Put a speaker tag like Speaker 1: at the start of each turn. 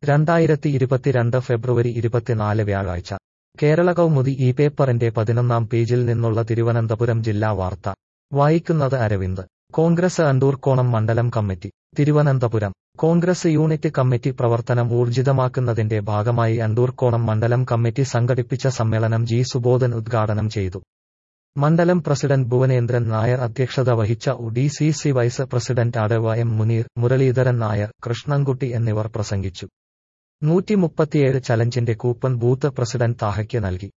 Speaker 1: രണ്ടായിരത്തി ഇരുപത്തിരണ്ട് ഫെബ്രുവരി ഇരുപത്തിനാല് വ്യാഴാഴ്ച കേരള കൗമുദി ഈ പേപ്പറിന്റെ പതിനൊന്നാം പേജിൽ നിന്നുള്ള തിരുവനന്തപുരം ജില്ലാ വാർത്ത വായിക്കുന്നത് അരവിന്ദ് കോൺഗ്രസ് അണ്ടൂർക്കോണം മണ്ഡലം committee Thiruvananthapuram Congress unit committee പ്രവർത്തനം ഊർജിതമാക്കുന്നതിന്റെ ഭാഗമായി അണ്ടൂർക്കോണം മണ്ഡലം കമ്മിറ്റി സംഘടിപ്പിച്ച സമ്മേളനം ജി സുബോധൻ ഉദ്ഘാടനം ചെയ്തു മണ്ഡലം പ്രസിഡന്റ് ഭുവനേന്ദ്രൻ നായർ അധ്യക്ഷത വഹിച്ച D C C vice president അടവ എം മുനീർ മുരളീധരൻ നായർ കൃഷ്ണൻകുട്ടി എന്നിവർ പ്രസംഗിച്ചു നൂറ്റി മുപ്പത്തിയേഴ് ചലഞ്ചിന്റെ കൂപ്പൺ ബൂത്ത് പ്രസിഡന്റ് താഹയ്ക്ക് നൽകി